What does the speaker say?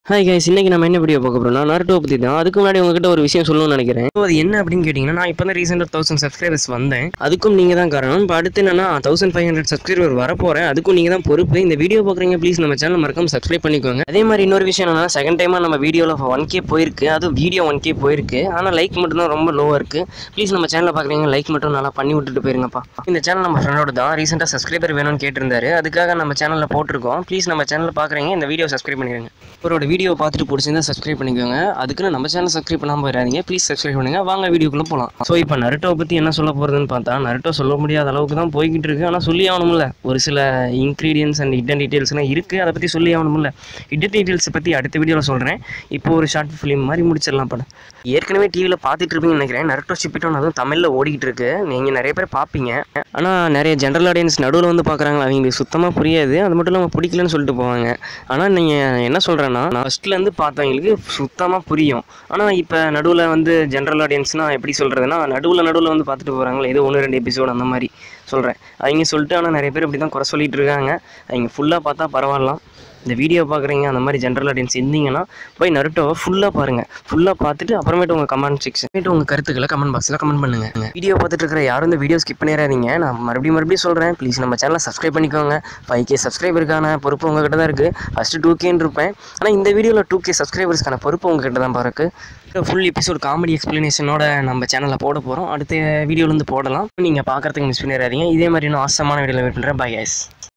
hi guys இன்னைக்கு நம்ம என்ன வீடியோ பார்க்க போறோம்னா நருட்டோ பற்றி தான் அதுக்கு முன்னாடி உங்ககிட்ட ஒரு விஷயம் சொல்லணும்னு நினைக்கிறேன் So, அது என்ன அப்படின்னு கேட்டிங்கன்னா நான் இப்போ தான் ரீசெண்டாக தௌசண்ட் சப்ஸ்கிரைபர்ஸ் வந்தேன் அதுக்கும் நீங்கள் தான் காரணம் இப்போ அடுத்து என்னன்னா தௌசண்ட் ஃபைவ் ஹண்ட்ரட் சப்ஸ்கிரைபர் வரப்போகிறேன் அதுக்கும் நீங்கள் தான் பொறுப்பு இந்த வீடியோ பார்க்குறீங்க ப்ளீஸ் நம்ம சேனல் மறக்காம சப்ஸ்கிரைப் பண்ணிக்கோங்க அதே மாதிரி இன்னொரு விஷயம் என்னன்னா செகண்ட் டைமாக நம்ம வீடியோவில் ஒன் கே போயிருக்கு அதுவும் வீடியோ ஒன் கே போயிருக்கு ஆனால் லைக் மட்டும் தான் ரொம்ப லோவாக இருக்குது ப்ளீஸ் நம்ம சேனலில் பார்க்குறீங்க லைக் மட்டும் நல்லா பண்ணி விட்டுட்டு போயிருங்கப்பா இந்த சேனல் நம்ம ஃப்ரெண்டோட தான் ரீசெண்டாக சப்ஸ்கிரைபர் வேணும்னு கேட்டிருந்தாரு அதுக்காக நம்ம சேனலில் போட்டிருக்கோம் ப்ளீஸ் நம்ம சேனலில் பார்க்குறீங்க இந்த வீடியோ சப்ஸ்கிரைப் பண்ணிடுங்க அவரோட வீடியோ பார்த்துட்டு பிடிச்சிருந்தா சப்ஸ்கிரைப் பண்ணிக்கோங்க அதுக்குன்னு நம்ம சேனல் சப்ஸ்கிரைப் பண்ணாமல் போயிடாதீங்க ப்ளீஸ் சப்ஸ்கிரைப் பண்ணுங்க வாங்க வீடியோக்குள்ளே போகலாம் ஸோ இப்போ நருட்டோ பற்றி என்ன சொல்ல போகிறதுன்னு பார்த்தா நருட்டோ சொல்ல முடியாத அளவுக்கு தான் போய்கிட்டு இருக்கு ஆனால் சொல்லி ஆகணும்ல ஒரு சில இன்க்ரீடியன்ஸ் அண்ட் ஹிடன் டீட்டெயில்ஸ்லாம் இருக்குது அதை பற்றி சொல்லி ஆகணும்ல ஹிடன் டீட்டெயில்ஸ் பற்றி அடுத்த வீடியோவில் சொல்கிறேன் இப்போ ஒரு ஷார்ட் ஃபிலிம் மாதிரி முடிச்சிடலாம் படம் ஏற்கனவே டிவியில் பார்த்துட்டு இருப்பீங்கன்னு நினைக்கிறேன் நருட்டோ ஷிப்பிட்டோன் அதுவும் தமிழில் ஓடிக்கிட்டு இருக்கு நீங்கள் நிறைய பேர் பார்ப்பீங்க ஆனால் நிறைய ஜென்ரல் ஆடியன்ஸ் நடுவில் வந்து பார்க்குறாங்களா அவங்களுக்கு சுத்தமாக புரியாது அது மட்டும் இல்லாமல் பிடிக்கலன்னு சொல்லிட்டு போவாங்க ஆனால் நீங்கள் என்ன சொல்கிறேன்னா நான் ஃபஸ்ட்லேருந்து பார்த்தவங்களுக்கு சுத்தமாக புரியும் ஆனால் இப்போ நடுவில் வந்து ஜென்ரல் ஆடியன்ஸ்னால் எப்படி சொல்கிறதுனா நடுவில் நடுவில் வந்து பார்த்துட்டு போகிறாங்களே ஏதோ ஒன்று ரெண்டு எபிசோடு அந்த மாதிரி சொல்கிறேன் அவங்க சொல்லிட்டு ஆனால் நிறைய பேர் இப்படி தான் குறை சொல்லிட்டு இருக்காங்க அவங்க ஃபுல்லாக பார்த்தா பரவாயில்லாம் இந்த வீடியோ பார்க்குறீங்க அந்த மாதிரி ஜென்ரல் ஆடியன்ஸ் இருந்தீங்கன்னா போய் நருட்டோவை ஃபுல்லாக பாருங்கள் ஃபுல்லாக பார்த்துட்டு அப்புறமேட்டு உங்கள் கமெண்ட் செக்ஷன் உங்கள் கருத்துக்களை கமெண்ட் பாக்ஸில் கமெண்ட் பண்ணுங்க வீடியோ பார்த்துட்டு இருக்கிற யாரும் இந்த வீடியோ ஸ்கிப் பண்ணிடாதீங்க நான் மறுபடியும் மறுபடியும் சொல்கிறேன் ப்ளீஸ் நம்ம சேனலை சப்ஸ்கிரைப் பண்ணிக்கோங்க ஃபைவ் கே சப்ஸ்கிரைபருக்கான பொறுப்பு உங்ககிட்ட தான் இருக்குது ஃபஸ்ட்டு டூ கேன்னு இருப்பேன் ஆனால் இந்த வீடியோவில் டூ கே சப்ஸ்கிரைபர்ஸ்க்கான பொறுப்பு உங்ககிட்ட தான் பாருக்கு ஃபுல் எபிசோட் காமெடி எக்ஸ்ப்ளனேஷனோட நம்ம சேனலில் போட போகிறோம் அடுத்த வீடியோலேருந்து போடலாம் நீங்கள் பார்க்குறதுக்கு மிஸ் பண்ணிடாதீங்க இதே மாதிரி இன்னும் ஆசமான வீடியோவில் வெயிட் பண்ணுறேன் பை guys